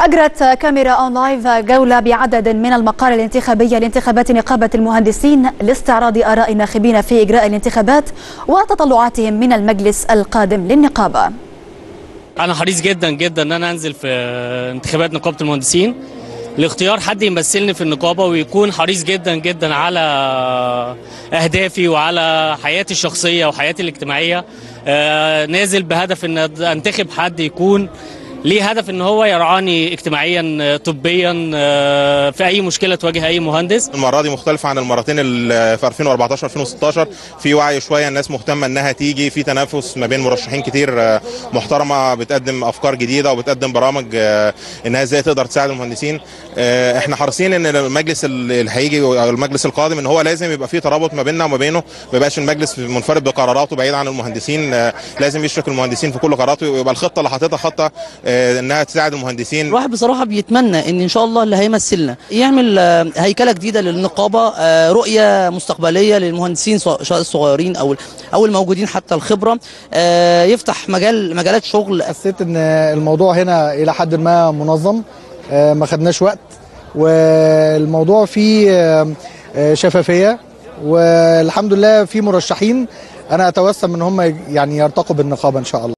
أجرت كاميرا أون لايف جولة بعدد من المقال الانتخابية لانتخابات نقابة المهندسين لاستعراض آراء الناخبين في إجراء الانتخابات وتطلعاتهم من المجلس القادم للنقابة انا حريص جدا جدا ان انا انزل في انتخابات نقابه المهندسين لاختيار حد يمثلني في النقابه ويكون حريص جدا جدا على اهدافي وعلى حياتي الشخصيه وحياتي الاجتماعيه آه، نازل بهدف ان انتخب حد يكون ليه هدف ان هو يرعاني اجتماعيا طبيا آه، في اي مشكله تواجه اي مهندس المره دي مختلفه عن المرتين اللي في 2014 2016 في وعي شويه الناس مهتمه انها تيجي في تنافس ما بين مرشحين كتير آه، محترمه بتقدم افكار جديده وبتقدم برامج آه، انها ازاي تقدر تساعد المهندسين آه، احنا حريصين ان المجلس اللي هيجي او المجلس القادم ان هو لازم يبقى فيه ترابط ما بيننا وما بينه ما يبقاش المجلس منفرد بقراراته بعيد عن المهندسين آه، لازم يشرك المهندسين في كل قراراته ويبقى الخطه اللي حاططها خطه آه، انها تساعد المهندسين الواحد بصراحه بيتمنى ان ان شاء الله اللي هيمثلنا يعمل آه، هيكله جديده للنقابه آه، رؤيه مستقبليه للمهندسين سواء الصغيرين او او الموجودين حتى الخبره آه، يفتح مجال مجالات شغل حسيت ان الموضوع هنا الى حد ما منظم آه، ما خدناش وقت والموضوع فيه آه، آه، شفافيه والحمد لله في مرشحين انا اتوسم ان هم يعني يرتقوا بالنقابه ان شاء الله